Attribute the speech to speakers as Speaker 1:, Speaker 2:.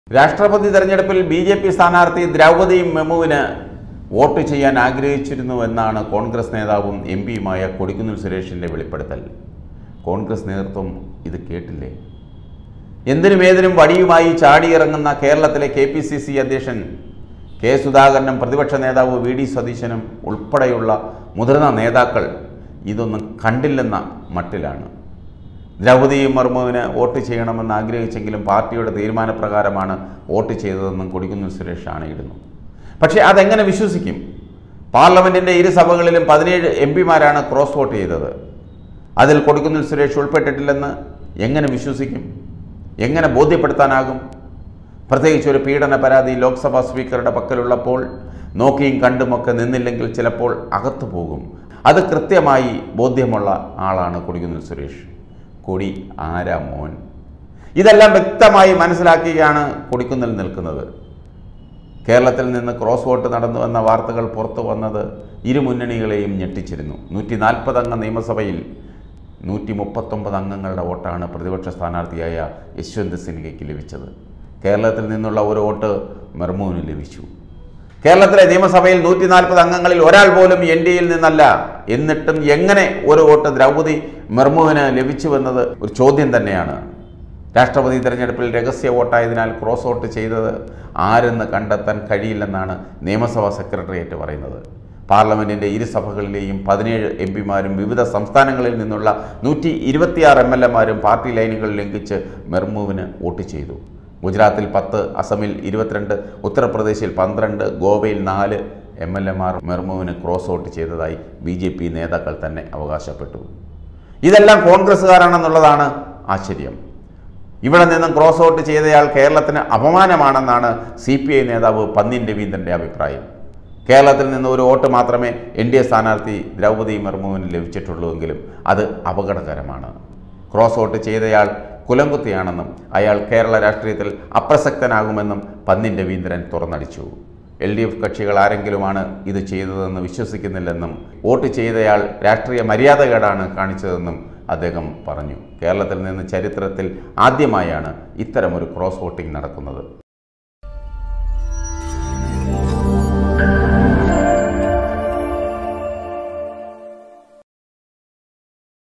Speaker 1: രാഷ്ട്രപതി തെരഞ്ഞെടുപ്പിൽ B J P സ്ഥാനാർത്ഥി ദ്രൗപദി മെമുവിന് വോട്ട് ചെയ്യാൻ ആഗ്രഹിച്ചിരുന്നു എന്നാണ് കോൺഗ്രസ് നേതാവും എം പിയുമായ കൊടിക്കുന്നിൽ സുരേഷിൻ്റെ വെളിപ്പെടുത്തൽ കോൺഗ്രസ് നേതൃത്വം ഇത് കേട്ടില്ലേ എന്തിനും ഏതിനും വടിയുമായി ചാടിയിറങ്ങുന്ന കേരളത്തിലെ കെ പി സി സി അധ്യക്ഷൻ കെ സുധാകരനും പ്രതിപക്ഷ നേതാവ് വി ഡി സതീശനും ഉൾപ്പെടെയുള്ള മുതിർന്ന നേതാക്കൾ ഇതൊന്നും കണ്ടില്ലെന്ന മട്ടിലാണ് ദ്രൗപദി മുർമുവിന് വോട്ട് ചെയ്യണമെന്ന് ആഗ്രഹിച്ചെങ്കിലും പാർട്ടിയുടെ തീരുമാനപ്രകാരമാണ് വോട്ട് ചെയ്തതെന്നും കൊടിക്കുന്നിൽ സുരേഷ് ആണയിടുന്നു പക്ഷേ അതെങ്ങനെ വിശ്വസിക്കും പാർലമെൻറ്റിൻ്റെ ഇരു സഭകളിലും പതിനേഴ് എം പിമാരാണ് ക്രോസ് വോട്ട് ചെയ്തത് അതിൽ കൊടിക്കുന്നിൽ സുരേഷ് ഉൾപ്പെട്ടിട്ടില്ലെന്ന് എങ്ങനെ വിശ്വസിക്കും എങ്ങനെ ബോധ്യപ്പെടുത്താനാകും പ്രത്യേകിച്ച് ഒരു പീഡന പരാതി ലോക്സഭാ സ്പീക്കറുടെ പക്കലുള്ളപ്പോൾ നോക്കിയും കണ്ടുമൊക്കെ നിന്നില്ലെങ്കിൽ ചിലപ്പോൾ അകത്തു പോകും അത് കൃത്യമായി ബോധ്യമുള്ള ആളാണ് കൊടിക്കുന്നിൽ സുരേഷ് കൊടി ആരാ മോൻ ഇതെല്ലാം വ്യക്തമായി മനസ്സിലാക്കിയാണ് കൊടിക്കുന്നിൽ നിൽക്കുന്നത് കേരളത്തിൽ നിന്ന് ക്രോസ് വോട്ട് നടന്നുവെന്ന വാർത്തകൾ പുറത്തു വന്നത് ഇരു മുന്നണികളെയും ഞെട്ടിച്ചിരുന്നു നൂറ്റി നാൽപ്പത് അംഗ നിയമസഭയിൽ നൂറ്റി മുപ്പത്തൊമ്പത് അംഗങ്ങളുടെ വോട്ടാണ് പ്രതിപക്ഷ സ്ഥാനാർത്ഥിയായ യശ്വന്ത് സിൻഹയ്ക്ക് ലഭിച്ചത് കേരളത്തിൽ നിന്നുള്ള ഒരു വോട്ട് മെർമുവിന് ലഭിച്ചു കേരളത്തിലെ നിയമസഭയിൽ നൂറ്റി നാൽപ്പത് അംഗങ്ങളിൽ ഒരാൾ പോലും എൻ ഡി എയിൽ നിന്നല്ല എന്നിട്ടും എങ്ങനെ ഒരു വോട്ട് ദ്രൗപദി മെർമുവിന് ലഭിച്ചുവെന്നത് ഒരു ചോദ്യം തന്നെയാണ് രാഷ്ട്രപതി തെരഞ്ഞെടുപ്പിൽ രഹസ്യ വോട്ടായതിനാൽ ക്രോസ് വോട്ട് ചെയ്തത് ആരെന്ന് കണ്ടെത്താൻ കഴിയില്ലെന്നാണ് നിയമസഭാ സെക്രട്ടേറിയറ്റ് പറയുന്നത് പാർലമെൻറ്റിൻ്റെ ഇരു സഭകളിലെയും പതിനേഴ് എം പിമാരും വിവിധ സംസ്ഥാനങ്ങളിൽ നിന്നുള്ള നൂറ്റി ഇരുപത്തിയാറ് എം എൽ എമാരും പാർട്ടി ലൈനുകൾ ലംഘിച്ച് മെർമുവിന് വോട്ട് ചെയ്തു ഗുജറാത്തിൽ പത്ത് അസമിൽ ഇരുപത്തിരണ്ട് ഉത്തർപ്രദേശിൽ പന്ത്രണ്ട് ഗോവയിൽ നാല് എം എൽ എമാർ മെർമുവിന് ക്രോസ് വോട്ട് ചെയ്തതായി ബി ജെ പി നേതാക്കൾ തന്നെ അവകാശപ്പെട്ടു ഇതെല്ലാം കോൺഗ്രസ്സുകാരാണെന്നുള്ളതാണ് ആശ്ചര്യം ഇവിടെ നിന്നും ക്രോസ് വോട്ട് ചെയ്തയാൾ കേരളത്തിന് അപമാനമാണെന്നാണ് സി പി ഐ നേതാവ് പന്ന്യൻ രവീന്ദ്രൻ്റെ അഭിപ്രായം കേരളത്തിൽ നിന്ന് ഒരു വോട്ട് മാത്രമേ എൻ ഡി എ സ്ഥാനാർത്ഥി ദ്രൗപദി മുർമുവിന് ലഭിച്ചിട്ടുള്ളൂവെങ്കിലും അത് അപകടകരമാണ് ക്രോസ് വോട്ട് ചെയ്തയാൾ കുലംകുത്തിയാണെന്നും അയാൾ കേരള രാഷ്ട്രീയത്തിൽ അപ്രസക്തനാകുമെന്നും പന്ന്യൻ രവീന്ദ്രൻ തുറന്നടിച്ചു എൽ ഡി എഫ് കക്ഷികൾ ആരെങ്കിലുമാണ് ഇത് ചെയ്തതെന്ന് വിശ്വസിക്കുന്നില്ലെന്നും വോട്ട് ചെയ്തയാൾ രാഷ്ട്രീയ മര്യാദകേടാണ് കാണിച്ചതെന്നും അദ്ദേഹം പറഞ്ഞു കേരളത്തിൽ നിന്ന് ചരിത്രത്തിൽ ആദ്യമായാണ് ഇത്തരമൊരു ക്രോസ് വോട്ടിംഗ് നടക്കുന്നത്